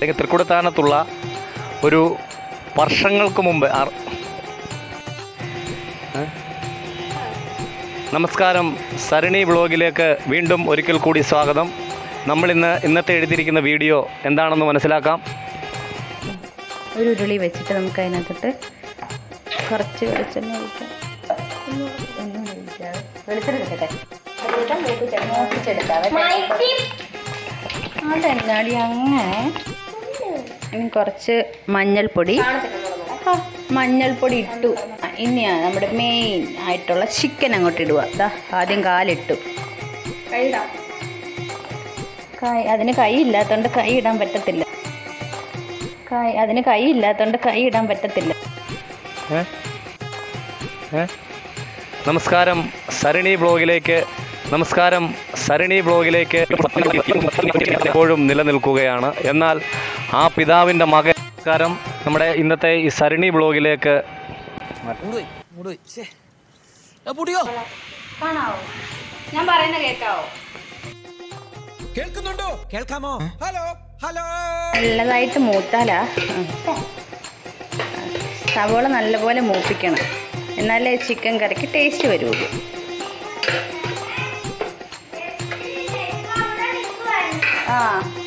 അല്ലെങ്കിൽ തൃക്കുടത്താനത്തുള്ള ഒരു വർഷങ്ങൾക്ക് മുമ്പ് ആർ- ഏ? നമസ്കാരം സരണി വ്ളോഗിലേക്ക് വീണ്ടും ഒരിക്കൽ കൂടി സ്വാഗതം നമ്മളിന്ന് ഇന്നത്തെ എഴുതിയിരിക്കുന്ന വീഡിയോ എന്താണെന്ന് മനസ്സിലാക്കാം ഒരു ഉരുളി വെച്ചിട്ട് നമുക്ക് അതിനകത്തോട്ട് കുറച്ച് വെളിച്ചെണ്ണ ഒഴിക്കാം ഒന്നും ഒഴിക്കാതെ വെളിച്ചെണ്ണ എടുക്കട്ടെ അതിലേക്ക് മൂപ്പിച്ചെടുക്കാം. മൂപ്പിച്ചെടുക്കാവേ. അതെന്നാടി അങ്ങനെ ഇനി കുറച്ച് മഞ്ഞൾപ്പൊടി ആ, മഞ്ഞൾപ്പൊടി ഇട്ടു ആ, ഇനിയാണ് നമ്മുടെ മെയിൻ ആയിട്ടുള്ള ചിക്കൻ അങ്ങോട്ട് ഇടുക ദാ ആദ്യം കാലിട്ടു കൈ അതിന് കൈ ഇല്ലാത്തതുകൊണ്ട് കൈ ഇടാൻ പറ്റത്തില്ല കൈ അതിന് കൈ ഇല്ലാത്തതുകൊണ്ട് കൈ ഇടാൻ പറ്റത്തില്ല ഏ? ഏ? നമസ്കാരം സരണി ബ്ലോഗിലേക്ക് നമസ്കാരം സരണി ബ്ലോഗിലേക്ക് എപ്പോഴും നിലനിൽക്കുകയാണ് എന്നാൽ ആ പിതാവിൻ്റെ മകൻ നമസ്കാരം നമ്മുടെ ഇന്നത്തെ ഈ സരണി ബ്ലോഗിലേക്ക് മൂടുപോയി മൂടുപോയി ശ്ശേ. ആ, പൊടിയോ കാണാവോ ഞാൻ പറയുന്ന കേൾക്കാവോ കേൾക്കുന്നുണ്ടോ കേൾക്കാമോ ഹലോ ഹലോ നല്ലതായിട്ട് മൂത്താലാ ആ. സവോള നല്ലപോലെ മൂപ്പിക്കണം എന്നാലേ ചിക്കൻ കറിക്ക് ടേസ്റ്റ് വരുള്ളൂ ആ